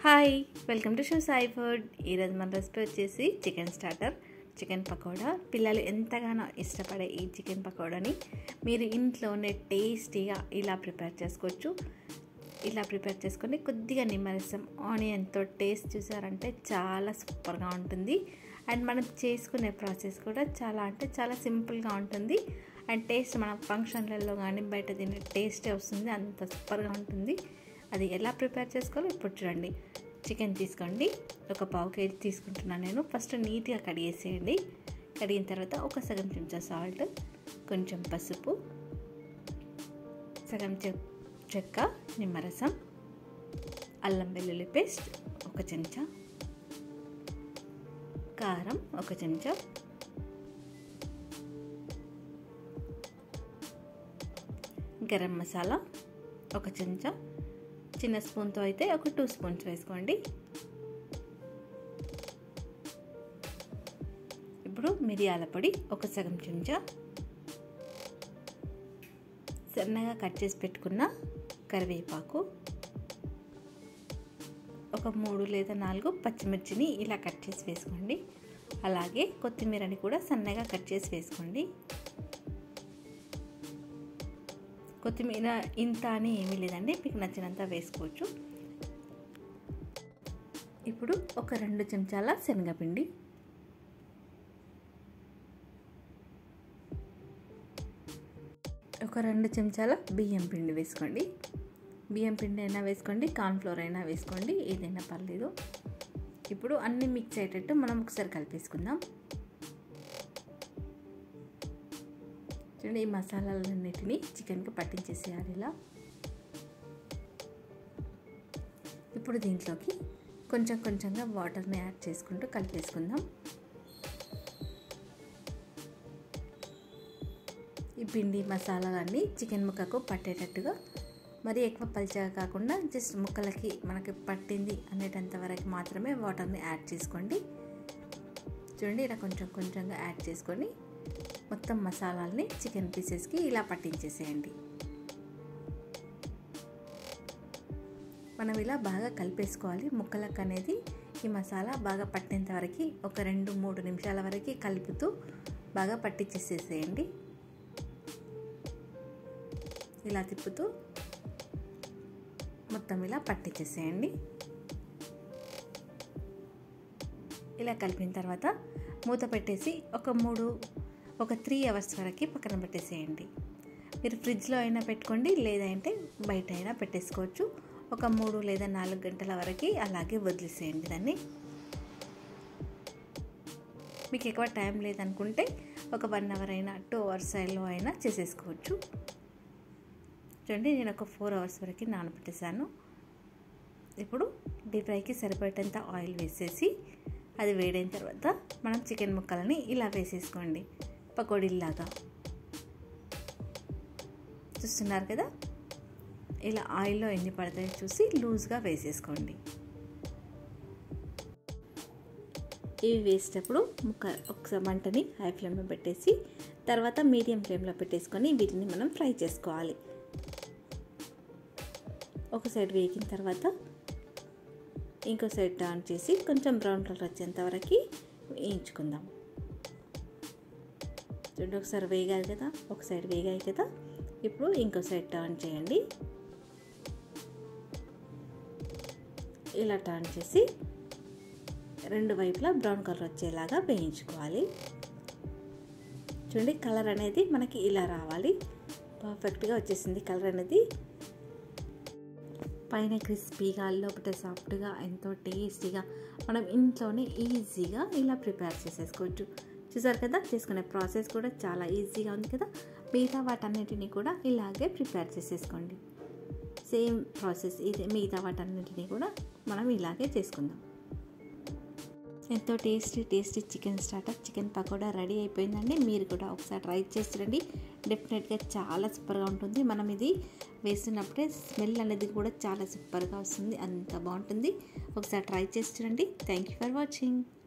hi welcome to షూ Sai food ఈరోజు మన రెసిపీ వచ్చేసి చికెన్ స్టార్టర్ చికెన్ పకోడా పిల్లలు ఎంతగానో ఇష్టపడే ఈ చికెన్ పకోడాని మీరు ఇంట్లోనే టేస్టీగా ఇలా ప్రిపేర్ చేసుకోవచ్చు ఇలా ప్రిపేర్ చేసుకొని కొద్దిగా నిమ్మరసం ఆనియన్తో టేస్ట్ చూసారంటే చాలా సూపర్గా ఉంటుంది అండ్ మనం చేసుకునే ప్రాసెస్ కూడా చాలా అంటే చాలా సింపుల్గా ఉంటుంది అండ్ టేస్ట్ మన ఫంక్షన్లలో కానీ బయట తినే టేస్టే వస్తుంది అంత సూపర్గా ఉంటుంది అది ఎలా ప్రిపేర్ చేసుకోవాలో ఇప్పుడు చూడండి చికెన్ తీసుకోండి ఒక పావు కేజీ తీసుకుంటున్నాను నేను ఫస్ట్ నీట్గా కడిగేసేయండి కడిగిన తర్వాత ఒక సగం చెంచా సాల్ట్ కొంచెం పసుపు సగం చె చెక్క నిమ్మరసం అల్లం వెల్లుల్లి పేస్ట్ ఒక చెంచా కారం ఒక చెంచా గరం మసాలా ఒక చెంచా చిన్న స్పూన్తో అయితే ఒక టూ స్పూన్స్ వేసుకోండి ఇప్పుడు మిరియాల పొడి ఒక సగం చెంచా సన్నగా కట్ చేసి పెట్టుకున్న కరివేపాకు ఒక మూడు లేదా నాలుగు పచ్చిమిర్చిని ఇలా కట్ చేసి వేసుకోండి అలాగే కొత్తిమీరని కూడా సన్నగా కట్ చేసి వేసుకోండి కొత్తిమీర ఇంత అని ఏమీ లేదండి మీకు నచ్చినంత వేసుకోవచ్చు ఇప్పుడు ఒక రెండు చెంచాల శనగపిండి ఒక రెండు చెంచాల బియ్యం పిండి వేసుకోండి బియ్యం పిండి అయినా వేసుకోండి కార్న్ఫ్లోర్ అయినా వేసుకోండి ఏదైనా పర్లేదు ఇప్పుడు అన్నీ మిక్స్ అయ్యేటట్టు మనం ఒకసారి కలిపేసుకుందాం చూడండి ఈ మసాలాలన్నిటిని చికెన్కి పట్టించేసేయాలి ఇలా ఇప్పుడు దీంట్లోకి కొంచెం కొంచెంగా వాటర్ని యాడ్ చేసుకుంటూ కలిపేసుకుందాం ఈ పిండి మసాలాలన్నీ చికెన్ ముక్కకు పట్టేటట్టుగా మరి ఎక్కువ పల్చగా కాకుండా జస్ట్ ముక్కలకి మనకి పట్టింది అనేటంత వరకు మాత్రమే వాటర్ని యాడ్ చేసుకోండి చూడండి ఇలా కొంచెం కొంచెంగా యాడ్ చేసుకొని మొత్తం మసాలాల్ని చికెన్ పీసెస్కి ఇలా పట్టించేసేయండి మనం ఇలా బాగా కలిపేసుకోవాలి ముక్కలకు అనేది ఈ మసాలా బాగా పట్టేంత వరకు ఒక రెండు మూడు నిమిషాల వరకు కలుపుతూ బాగా పట్టించేసేసేయండి ఇలా తిప్పుతూ మొత్తం ఇలా పట్టించేసేయండి ఇలా కలిపిన తర్వాత మూత పెట్టేసి ఒక మూడు ఒక త్రీ అవర్స్ వరకు పక్కన పెట్టేసేయండి మీరు ఫ్రిడ్జ్లో అయినా పెట్టుకోండి లేదంటే బయట అయినా పెట్టేసుకోవచ్చు ఒక మూడు లేదా నాలుగు గంటల వరకు అలాగే వదిలేసేయండి దాన్ని మీకు ఎక్కువ టైం లేదనుకుంటే ఒక వన్ అవర్ అయినా టూ అవర్స్ అయిలో అయినా చేసేసుకోవచ్చు చూడండి నేను ఒక ఫోర్ అవర్స్ వరకు నానబెట్టేశాను ఇప్పుడు డీప్ ఫ్రైకి సరిపడేంత ఆయిల్ వేసేసి అది వేడైన తర్వాత మనం చికెన్ ముక్కలని ఇలా వేసేసుకోండి పకోడీలాగా చూస్తున్నారు కదా ఇలా ఆయిల్లో ఎన్ని పడతాయో చూసి లూజ్గా వేసేసుకోండి ఇవి వేసేటప్పుడు ముక్క ఒకసారి మంటని హై ఫ్లేమ్లో పెట్టేసి తర్వాత మీడియం ఫ్లేమ్లో పెట్టేసుకొని వీటిని మనం ఫ్రై చేసుకోవాలి ఒక సైడ్ వేగిన తర్వాత ఇంకో సైడ్ టర్న్ చేసి కొంచెం బ్రౌన్ కలర్ వచ్చేంత వరకు వేయించుకుందాం చూడండి ఒకసారి వేగాయి కదా ఒక సైడ్ వేగాయి కదా ఇప్పుడు ఇంకో సైడ్ టర్న్ చేయండి ఇలా టర్న్ చేసి రెండు వైపులా బ్రౌన్ కలర్ వచ్చేలాగా వేయించుకోవాలి చూడండి కలర్ అనేది మనకి ఇలా రావాలి పర్ఫెక్ట్గా వచ్చేసింది కలర్ అనేది పైన క్రిస్పీగా లోపల సాఫ్ట్గా ఎంతో టేస్టీగా మనం ఇంట్లోనే ఈజీగా ఇలా ప్రిపేర్ చేసేసుకోవచ్చు చూసారు కదా చేసుకునే ప్రాసెస్ కూడా చాలా ఈజీగా ఉంది కదా మిగతా వాటన్నిటిని కూడా ఇలాగే ప్రిపేర్ చేసేసుకోండి సేమ్ ప్రాసెస్ ఇది మిగతా వాటన్నిటిని కూడా మనం ఇలాగే చేసుకుందాం ఎంతో tasty tasty chicken starter chicken pakoda ready అయిపోయిందండి మీరు కూడా ఒకసారి ట్రై చేసి రండి డెఫినెట్గా చాలా సూపర్గా ఉంటుంది మనం ఇది వేసినప్పుడే స్మెల్ అనేది కూడా చాలా సూపర్గా వస్తుంది అంత బాగుంటుంది ఒకసారి ట్రై చేసి చూడండి థ్యాంక్ యూ ఫర్ వాచింగ్